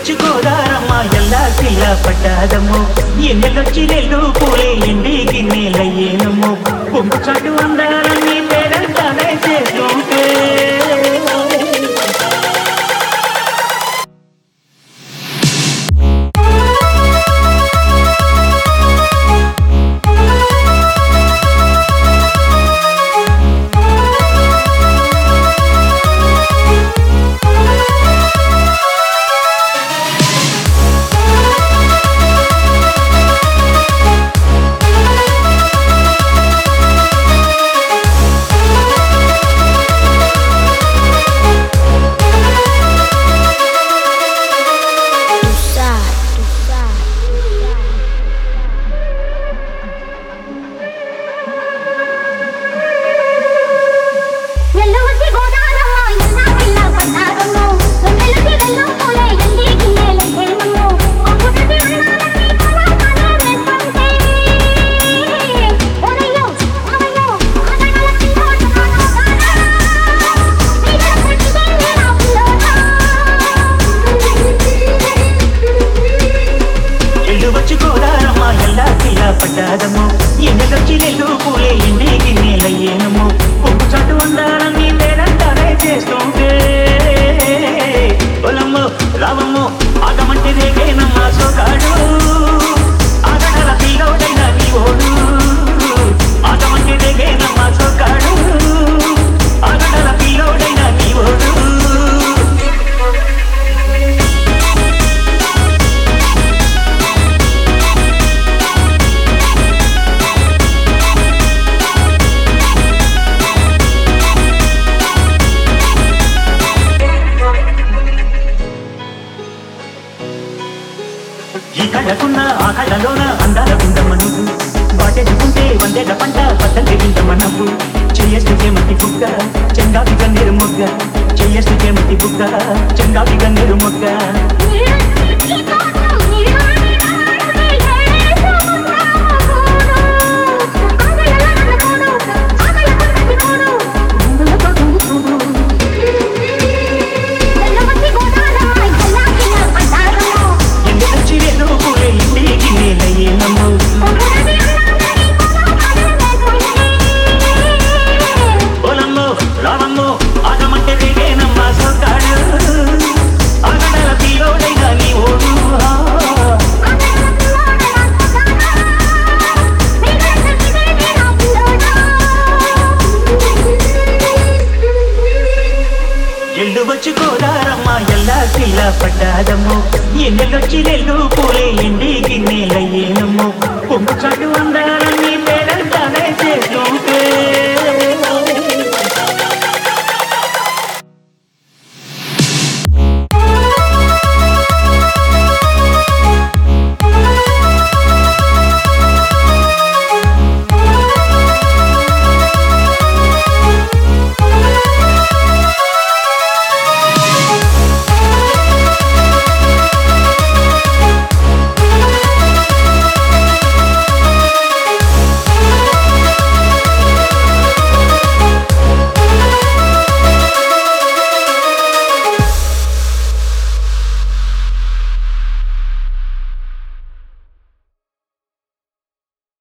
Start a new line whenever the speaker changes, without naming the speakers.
వచ్చి గోదారమ్మ ఎల్లా సిల్ల పట్టాదమ్ము ఎన్నెలొచ్చి నెల్లు పూలే ఎండి గిన్నెలయ్యేనమ్ము పొంగు చాటు అందాలన్నీ పేరంతానే చేస్తుంటే
Tusa, tusa, tusa.
ఎల్లవసి గోదారమ్మ ఎన్నా పిల్ల పట్టారమ్మ వెన్నెలకి వెల్లం పూలే ఎండి గిన్నెల హేమమ్మ ఒక్కటి అన్నాలని పరామనే వేస్తుంటే ఓరయ్యో ఓరయ్యో ఆటగాల కిందోట కానోగారా నీడ పట్టిదే నా పిల్లోడా
ఎల్లు వచ్చి గోదారమ్మ ఎల్లా సిల్ల పట్టాదమ్ము ఎన్నెలొచ్చి నెల్లు పూలే ఎండి గిన్నెలయ్యేనమ్ము పొంగు చాటు అందాలన్నీ పేరంతానే చేస్తుంటే పొలమ్ము రావమ్ము ఆగమంటే రేగేనమ్మ సోగాడు ఆగడల పిల్లోడైన నీ ఓడు ఆగమంటే రేగేనమ్మ సోగాడు ఆగడల పిల్లోడైన నీ ఓడు ఈ కళ్ళకున్న ఆ కళ్ళలోన అందాల గుండమ్మ నువ్వు వాటెట్టుకుంటే వందేళ్ల పంట పట్టలు తెగిందమ్మ నవ్వు చెయ్యస్తు చేమతి బుగ్గ చెంగావి గన్నేరు మొగ్గ చెయ్యస్తు చేమతి బుగ్గ చెంగావి గన్నేరు మొగ్గ
నీడకి తోటం నీడని నాడుని ఏసముద్రమోడు ఆగలల నన్నోడు ఆగల కొన్నది నోడు ముందులతో దుంగుతుడు ఎల్లవసి గోదారమ్మ ఎల్లా పిల్ల పట్టారమ్మ
ఎందుకొచ్చి వెళ్ళు పూలే ఇంటికి నేలయ్యే నమ్ము
ఒక్కటి అన్నాలని పరామనే వేస్తుంటే
పొలమ్ము రావమ్ము ఆగమంటే రేగేనమ్మ సోకాడు ఆగడల పిల్లోడైనా నీ ఓడు ఎల్లు వచ్చి గోదారమ్మ ఎల్లా సిల్ల పడ్డాదమ్ము ఎన్నెలొచ్చి నెల్లు పూలే ఎండి గిన్నెలయ్యేనమ్ము పొంగు చాటు అందాలన్నీ